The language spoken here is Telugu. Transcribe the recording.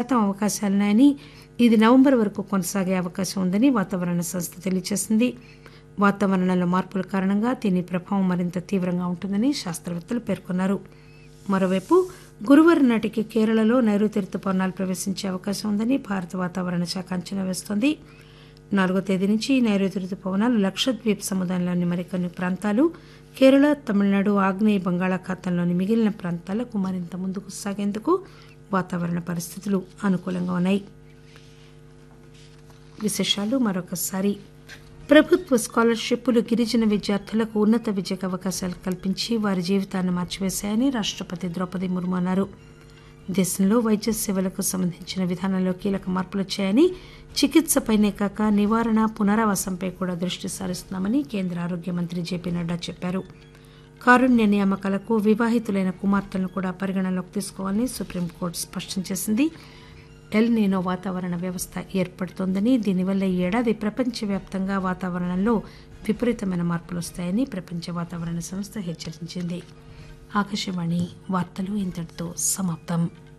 శాతం అవకాశాలున్నాయని ఇది నవంబర్ వరకు కొనసాగే అవకాశం ఉందని వాతావరణ సంస్థ తెలియజేసింది వాతావరణంలో మార్పుల కారణంగా దీని ప్రభావం మరింత తీవ్రంగా ఉంటుందని శాస్త్రవేత్తలు పేర్కొన్నారు మరోవైపు గురువారం నాటికి కేరళలో నైరుతి రుతుపవనాలు ప్రవేశించే అవకాశం ఉందని భారత వాతావరణ శాఖ అంచనా వేస్తోంది నాలుగో తేదీ నుంచి నైరుతి రుతుపవనాలు లక్షద్వీప్ సముదాయంలోని మరికొన్ని ప్రాంతాలు కేరళ తమిళనాడు ఆగ్నేయ బంగాళాఖాతంలోని మిగిలిన ప్రాంతాలకు మరింత ముందుకు సాగేందుకు వాతావరణ పరిస్థితులు అనుకూలంగా ఉన్నాయి విశేషాలు మరొకసారి ప్రభుత్వ స్కాలర్షిప్లు గిరిజన విద్యార్థులకు ఉన్నత విద్యకు అవకాశాలు కల్పించి వారి జీవితాన్ని మార్చివేశాయని రాష్టపతి ద్రౌపది ముర్ము అన్నారు దేశంలో వైద్య సేవలకు సంబంధించిన విధానంలో కీలక మార్పులు వచ్చాయని చికిత్సపైనే కాక నివారణ పునరావాసంపై కూడా దృష్టి సారిస్తున్నామని కేంద్ర ఆరోగ్య మంత్రి జేపీ నడ్డా చెప్పారు కారుణ్య నియామకాలకు వివాహితులైన కుమార్తెలను కూడా పరిగణనలోకి తీసుకోవాలని సుప్రీంకోర్టు స్పష్టం చేసింది ఎల్ నీనో వాతావరణ వ్యవస్థ ఏర్పడుతోందని దీనివల్ల ఈ ఏడాది ప్రపంచవ్యాప్తంగా వాతావరణంలో విపరీతమైన మార్పులు వస్తాయని ప్రపంచ వాతావరణ సంస్థ హెచ్చరించింది ఆకాశవాణి వార్తలు ఇంతటితో సమాప్తం